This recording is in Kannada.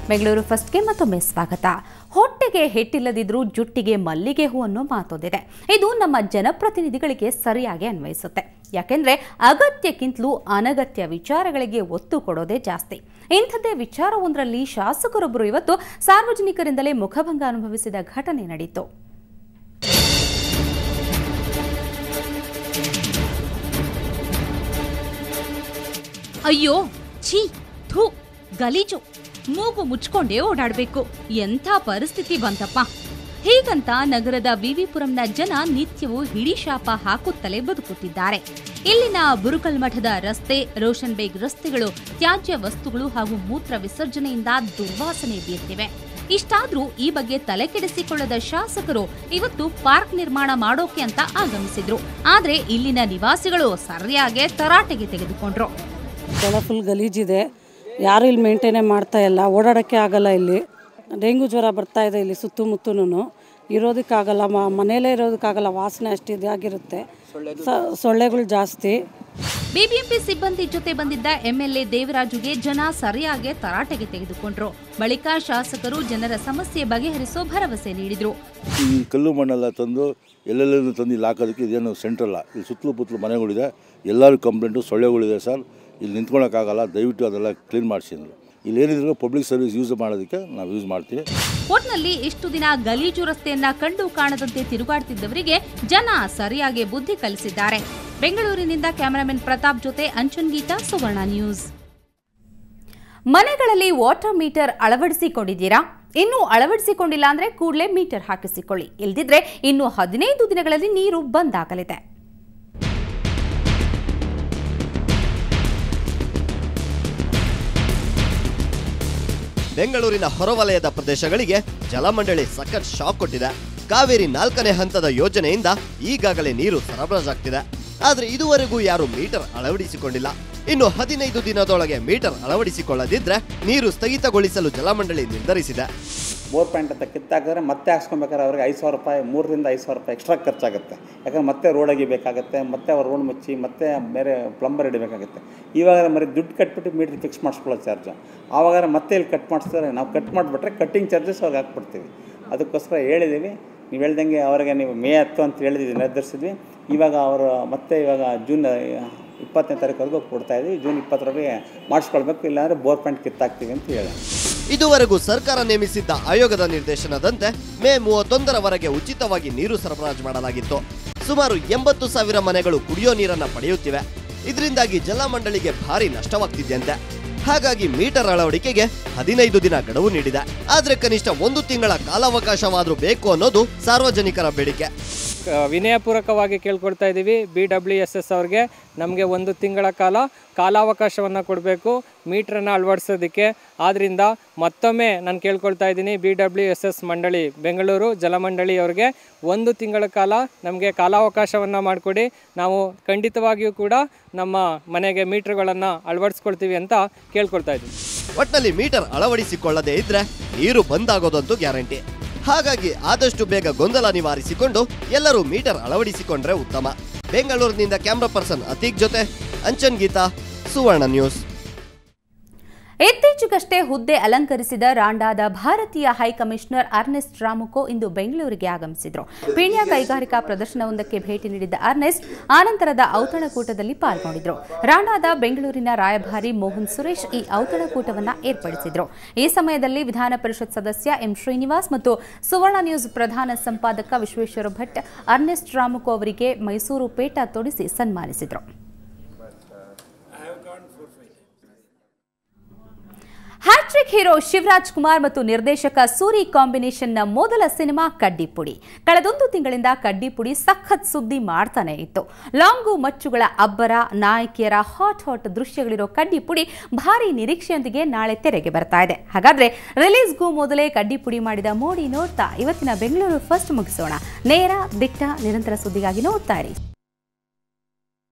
ಬೆಂಗಳೂರು ಫಸ್ಟ್ಗೆ ಮತ್ತೊಮ್ಮೆ ಸ್ವಾಗತ ಹೊಟ್ಟೆಗೆ ಹಿಟ್ಟಿಲ್ಲದಿದ್ರೂ ಜುಟ್ಟಿಗೆ ಮಲ್ಲಿಗೆ ಹೂ ಅನ್ನೋ ಮಾತೊಂದಿದೆ ಇದು ನಮ್ಮ ಜನಪ್ರತಿನಿಧಿಗಳಿಗೆ ಸರಿಯಾಗಿ ಅನ್ವಯಿಸುತ್ತೆ ಯಾಕೆಂದ್ರೆ ಅಗತ್ಯಕ್ಕಿಂತಲೂ ಅನಗತ್ಯ ವಿಚಾರಗಳಿಗೆ ಒತ್ತು ಕೊಡೋದೇ ಜಾಸ್ತಿ ಇಂಥದ್ದೇ ವಿಚಾರವೊಂದರಲ್ಲಿ ಶಾಸಕರೊಬ್ಬರು ಇವತ್ತು ಸಾರ್ವಜನಿಕರಿಂದಲೇ ಮುಖಭಂಗ ಅನುಭವಿಸಿದ ಘಟನೆ ನಡೆಯಿತು ಅಯ್ಯೋ ಛೀ ಥೂ ಗಲೀಜು ಮೂಗು ಮುಚ್ಕೊಂಡೇ ಓಡಾಡ್ಬೇಕು ಎಂಥ ಪರಿಸ್ಥಿತಿ ಬಂತಪ್ಪ ಹೀಗಂತ ನಗರದ ವಿವಿಪುರಂನ ಜನ ನಿತ್ಯವೂ ಹಿಡಿ ಶಾಪ ಹಾಕುತ್ತಲೇ ಬದುಕುತ್ತಿದ್ದಾರೆ ಇಲ್ಲಿನ ಬುರುಕಲ್ ಮಠದ ರಸ್ತೆ ರೋಷನ್ ಬೇಗ್ ರಸ್ತೆಗಳು ತ್ಯಾಜ್ಯ ವಸ್ತುಗಳು ಹಾಗೂ ಮೂತ್ರ ವಿಸರ್ಜನೆಯಿಂದ ದುರ್ವಾಸನೆ ಬೀರ್ತಿವೆ ಇಷ್ಟಾದ್ರೂ ಈ ಬಗ್ಗೆ ತಲೆ ಕೆಡಿಸಿಕೊಳ್ಳದ ಶಾಸಕರು ಇವತ್ತು ಪಾರ್ಕ್ ನಿರ್ಮಾಣ ಮಾಡೋಕೆ ಅಂತ ಆಗಮಿಸಿದ್ರು ಆದ್ರೆ ಇಲ್ಲಿನ ನಿವಾಸಿಗಳು ಸರಿಯಾಗಿ ತರಾಟೆಗೆ ತೆಗೆದುಕೊಂಡ್ರು ಸ್ಥಳ ಫುಲ್ ಗಲೀಜಿದೆ ಯಾರು ಇಲ್ಲಿ ಮೇಂಟೈನೇ ಮಾಡ್ತಾ ಇಲ್ಲ ಓಡಾಡೋಕ್ಕೆ ಆಗಲ್ಲ ಇಲ್ಲಿ ಡೆಂಗು ಜ್ವರ ಬರ್ತಾ ಇದೆ ಇಲ್ಲಿ ಸುತ್ತಮುತ್ತಲೂ ಇರೋದಕ್ಕಾಗಲ್ಲ ಮ ಮನೇಲೇ ಇರೋದಕ್ಕಾಗಲ್ಲ ವಾಸನೆ ಅಷ್ಟು ಇದಾಗಿರುತ್ತೆ ಸ- ಸೊಳ್ಳೆಗಳು ಜಾಸ್ತಿ ಬಿಬಿಎಂಪಿ ಸಿಬ್ಬಂದಿ ಜೊತೆ ಬಂದಿದ್ದ ಎಂಎಲ್ಎ ದೇವರಾಜುಗೆ ಜನ ಸರಿಯಾಗಿ ತರಾಟೆಗೆ ತೆಗೆದುಕೊಂಡ್ರು ಬಳಿಕ ಶಾಸಕರು ಜನರ ಸಮಸ್ಯೆ ಬಗೆಹರಿಸೋ ಭರವಸೆ ನೀಡಿದ್ರು ಈ ಕಲ್ಲು ಮಣ್ಣೆಲ್ಲ ತಂದು ಎಲ್ಲೆಲ್ಲೂ ತಂದು ಇಲ್ಲಿ ಹಾಕೋದಕ್ಕೆ ಇದೇನು ಸೆಂಟ್ರಲ್ಲ ಇಲ್ಲಿ ಸುತ್ತಲೂ ಪುತ್ತಲು ಮನೆಗಳಿದೆ ಎಲ್ಲರೂ ಕಂಪ್ಲೇಂಟು ಸೊಳ್ಳೆಗಳಿದೆ ಸರ್ ಇಲ್ಲಿ ನಿಂತ್ಕೊಳಕ್ಕಾಗಲ್ಲ ದಯವಿಟ್ಟು ಅದೆಲ್ಲ ಕ್ಲೀನ್ ಮಾಡಿಸಿ ಅಂದರು ಇಲ್ಲಿ ಏನಿದ್ರು ಪಬ್ಲಿಕ್ ಸರ್ವಿಸ್ ಯೂಸ್ ಮಾಡೋದಕ್ಕೆ ನಾವು ಯೂಸ್ ಮಾಡ್ತೀವಿ ಒಟ್ನಲ್ಲಿ ಇಷ್ಟು ದಿನ ಗಲೀಜು ರಸ್ತೆಯನ್ನ ಕಂಡು ಕಾಣದಂತೆ ತಿರುಗಾಡ್ತಿದ್ದವರಿಗೆ ಜನ ಸರಿಯಾಗಿ ಬುದ್ಧಿ ಕಲಿಸಿದ್ದಾರೆ ಬೆಂಗಳೂರಿನಿಂದ ಕ್ಯಾಮರಾಮನ್ ಪ್ರತಾಪ್ ಜೊತೆ ಅಂಚನ್ ಗೀತಾ ಸುವರ್ಣ ನ್ಯೂಸ್ ಮನೆಗಳಲ್ಲಿ ವಾಟರ್ ಮೀಟರ್ ಅಳವಡಿಸಿಕೊಂಡಿದ್ದೀರಾ ಇನ್ನೂ ಅಳವಡಿಸಿಕೊಂಡಿಲ್ಲ ಅಂದ್ರೆ ಕೂಡಲೇ ಮೀಟರ್ ಹಾಕಿಸಿಕೊಳ್ಳಿ ಇಲ್ದಿದ್ರೆ ಇನ್ನು ಹದಿನೈದು ದಿನಗಳಲ್ಲಿ ನೀರು ಬಂದ್ ಆಗಲಿದೆ ಬೆಂಗಳೂರಿನ ಹೊರವಲಯದ ಪ್ರದೇಶಗಳಿಗೆ ಜಲಮಂಡಳಿ ಸಖತ್ ಶಾಕ್ ಕೊಟ್ಟಿದೆ ಕಾವೇರಿ ನಾಲ್ಕನೇ ಹಂತದ ಯೋಜನೆಯಿಂದ ಈಗಾಗಲೇ ನೀರು ಸರಬರಾಜಾಗ್ತಿದೆ ಆದ್ರೆ ಇದುವರೆಗೂ ಯಾರು ಮೀಟರ್ ಅಳವಡಿಸಿಕೊಂಡಿಲ್ಲ ಇನ್ನು ಹದಿನೈದು ದಿನದೊಳಗೆ ಮೀಟರ್ ಅಳವಡಿಸಿಕೊಳ್ಳದಿದ್ರೆ ನೀರು ಸ್ಥಗಿತಗೊಳಿಸಲು ಜಲಮಂಡಳಿ ನಿರ್ಧರಿಸಿದೆ ಬೋರ್ ಪಾಯಿಂಟ್ ಅಂತ ಕಿತ್ತಾಕಿದ್ರೆ ಮತ್ತೆ ಹಾಕ್ಸ್ಕೊಬೇಕಾದ್ರೆ ಅವ್ರಿಗೆ ಐದು ಸಾವಿರ ರೂಪಾಯಿ ಮೂರರಿಂದ ಐದು ಸಾವಿರ ರೂಪಾಯಿ ಎಕ್ಸ್ಟ್ರಾ ಖರ್ಚಾಗುತ್ತೆ ಯಾಕಂದ್ರೆ ಮತ್ತೆ ರೋಡ್ ಅಗಿಬೇಕಾಗುತ್ತೆ ಮತ್ತೆ ಅವ್ರು ರೋಡ್ ಮುಚ್ಚಿ ಮತ್ತೆ ಬೇರೆ ಪ್ಲಂಬರ್ ಹಿಡಿಬೇಕಾಗುತ್ತೆ ಇವಾಗ ಮರಿ ದುಡ್ಡು ಕಟ್ಬಿಟ್ಟು ಮೀಟ್ರ್ ಫಿಕ್ಸ್ ಮಾಡಿಸ್ಕೊಳ್ಳೋ ಚಾರ್ಜು ಆವಾಗ ಮತ್ತೆ ಇಲ್ಲಿ ಕಟ್ ಮಾಡಿಸ್ತಾರೆ ನಾವು ಕಟ್ ಮಾಡಿಬಿಟ್ರೆ ಕಟ್ಟಿಂಗ್ ಚಾರ್ಜಸ್ ಅವ್ರಿಗೆ ಹಾಕ್ಬಿಡ್ತೀವಿ ಅದಕ್ಕೋಸ್ಕರ ಹೇಳಿದ್ದೀವಿ ನೀವು ಹೇಳ್ದಂಗೆ ಅವರಿಗೆ ನೀವು ಮೇ ಹತ್ತು ಅಂತ ಹೇಳಿದ್ವಿ ನಿರ್ಧರಿಸಿದ್ವಿ ಇವಾಗ ಅವರು ಮತ್ತೆ ಇವಾಗ ಜೂನ್ ಇಪ್ಪತ್ತನೇ ತಾರೀಕುವರೆಗೂ ಕೊಡ್ತಾ ಇದ್ದೀವಿ ಜೂನ್ ಇಪ್ಪತ್ತರವರೆಗೆ ಮಾಡಿಸ್ಕೊಳ್ಬೇಕು ಇಲ್ಲಾಂದರೆ ಬೋರ್ ಪಾಯಿಂಟ್ ಕಿತ್ತಾಕ್ತೀವಿ ಅಂತ ಹೇಳಿ ಇದುವರೆಗೂ ಸರ್ಕಾರ ನೇಮಿಸಿದ್ದ ಆಯೋಗದ ನಿರ್ದೇಶನದಂತೆ ಮೇ ಮೂವತ್ತೊಂದರವರೆಗೆ ಉಚಿತವಾಗಿ ನೀರು ಸರಬರಾಜು ಮಾಡಲಾಗಿತ್ತು ಸುಮಾರು ಎಂಬತ್ತು ಸಾವಿರ ಮನೆಗಳು ಕುಡಿಯೋ ನೀರನ್ನ ಪಡೆಯುತ್ತಿವೆ ಇದರಿಂದಾಗಿ ಜಲಮಂಡಳಿಗೆ ಭಾರಿ ನಷ್ಟವಾಗ್ತಿದ್ಯಂತೆ ಹಾಗಾಗಿ ಮೀಟರ್ ಅಳವಡಿಕೆಗೆ ಹದಿನೈದು ದಿನ ಗಡುವು ನೀಡಿದೆ ಆದ್ರೆ ಕನಿಷ್ಠ ಒಂದು ತಿಂಗಳ ಕಾಲಾವಕಾಶವಾದ್ರೂ ಬೇಕು ಅನ್ನೋದು ಸಾರ್ವಜನಿಕರ ಬೇಡಿಕೆ ಕ- ವಿನಯಪೂರ್ವಕವಾಗಿ ಕೇಳ್ಕೊಳ್ತಾ ಇದ್ದೀವಿ ಬಿ ಡಬ್ಲ್ಯೂ ಎಸ್ ಎಸ್ ಅವ್ರಿಗೆ ನಮಗೆ ಒಂದು ತಿಂಗಳ ಕಾಲ ಕಾಲಾವಕಾಶವನ್ನು ಕೊಡಬೇಕು ಮೀಟ್ರನ್ನು ಅಳವಡಿಸೋದಕ್ಕೆ ಆದ್ದರಿಂದ ಮತ್ತೊಮ್ಮೆ ನಾನು ಕೇಳ್ಕೊಳ್ತಾ ಇದ್ದೀನಿ ಬಿ ಡಬ್ಲ್ಯೂ ಎಸ್ ಎಸ್ ಮಂಡಳಿ ಬೆಂಗಳೂರು ಜಲಮಂಡಳಿ ಅವ್ರಿಗೆ ಒಂದು ತಿಂಗಳ ಕಾಲ ನಮಗೆ ಕಾಲಾವಕಾಶವನ್ನು ಮಾಡಿಕೊಡಿ ನಾವು ಖಂಡಿತವಾಗಿಯೂ ಕೂಡ ನಮ್ಮ ಮನೆಗೆ ಮೀಟ್ರ್ಗಳನ್ನು ಅಳವಡಿಸ್ಕೊಳ್ತೀವಿ ಅಂತ ಕೇಳ್ಕೊಳ್ತಾ ಇದ್ದೀವಿ ಒಟ್ನಲ್ಲಿ ಮೀಟರ್ ಅಳವಡಿಸಿಕೊಳ್ಳದೇ ಇದ್ರೆ ನೀರು ಬಂದಾಗೋದಂತೂ ಗ್ಯಾರಂಟಿ ಹಾಗಾಗಿ ಆದಷ್ಟು ಬೇಗ ಗೊಂದಲ ನಿವಾರಿಸಿಕೊಂಡು ಎಲ್ಲರೂ ಮೀಟರ್ ಅಳವಡಿಸಿಕೊಂಡ್ರೆ ಉತ್ತಮ ಬೆಂಗಳೂರಿನಿಂದ ಕ್ಯಾಮ್ರಾ ಪರ್ಸನ್ ಅತೀಕ್ ಜೊತೆ ಅಂಚನ್ ಗೀತಾ ಸುವರ್ಣ ನ್ಯೂಸ್ ಇತ್ತೀಚೆಗಷ್ಟೇ ಹುದ್ದೆ ಅಲಂಕರಿಸಿದ ರಾಂಡಾದ ಭಾರತೀಯ ಹೈಕಮಿಷನರ್ ಅರ್ನೆಸ್ಟ್ ರಾಮುಕೋ ಇಂದು ಬೆಂಗಳೂರಿಗೆ ಆಗಮಿಸಿದ್ರು ಪೀಣ್ಯ ಕೈಗಾರಿಕಾ ಪ್ರದರ್ಶನವೊಂದಕ್ಕೆ ಭೇಟಿ ನೀಡಿದ್ದ ಅರ್ನೆಸ್ಟ್ ಆನಂತರದ ಔತಣಕೂಟದಲ್ಲಿ ಪಾಲ್ಗೊಂಡಿದ್ರು ರಾಂಡಾದ ಬೆಂಗಳೂರಿನ ರಾಯಭಾರಿ ಮೋಹನ್ ಸುರೇಶ್ ಈ ಔತಣಕೂಟವನ್ನ ಏರ್ಪಡಿಸಿದ್ರು ಈ ಸಮಯದಲ್ಲಿ ವಿಧಾನ ಪರಿಷತ್ ಸದಸ್ಯ ಎಂ ಶ್ರೀನಿವಾಸ್ ಮತ್ತು ಸುವರ್ಣ ನ್ಯೂಸ್ ಪ್ರಧಾನ ಸಂಪಾದಕ ವಿಶ್ವೇಶ್ವರ ಭಟ್ ಅರ್ನೆಸ್ಟ್ ರಾಮುಕೋ ಅವರಿಗೆ ಮೈಸೂರು ಪೇಟ ತೊಡಿಸಿ ಸನ್ಮಾನಿಸಿದ್ರು ಹ್ಯಾಟ್ರಿಕ್ ಹೀರೋ ಶಿವರಾಜ್ ಕುಮಾರ್ ಮತ್ತು ನಿರ್ದೇಶಕ ಸೂರಿ ಕಾಂಬಿನೇಷನ್ನ ಮೊದಲ ಸಿನಿಮಾ ಕಡ್ಡಿಪುಡಿ ಕಳೆದೊಂದು ತಿಂಗಳಿಂದ ಕಡ್ಡಿಪುಡಿ ಸಖತ್ ಸುದ್ದಿ ಮಾಡ್ತಾನೆ ಇತ್ತು ಲಾಂಗು ಮಚ್ಚುಗಳ ಅಬ್ಬರ ನಾಯಕಿಯರ ಹಾಟ್ ಹಾಟ್ ದೃಶ್ಯಗಳಿರೋ ಕಡ್ಡಿಪುಡಿ ಭಾರಿ ನಿರೀಕ್ಷೆಯೊಂದಿಗೆ ನಾಳೆ ತೆರೆಗೆ ಬರ್ತಾ ಇದೆ ಹಾಗಾದ್ರೆ ರಿಲೀಸ್ಗೂ ಮೊದಲೇ ಕಡ್ಡಿಪುಡಿ ಮಾಡಿದ ಮೋಡಿ ನೋಡ್ತಾ ಇವತ್ತಿನ ಬೆಂಗಳೂರು ಫಸ್ಟ್ ಮುಗಿಸೋಣ ನೇರ ದಿಟ್ಟ ನಿರಂತರ ಸುದ್ದಿಗಾಗಿ ನೋಡ್ತಾ ಇರಿ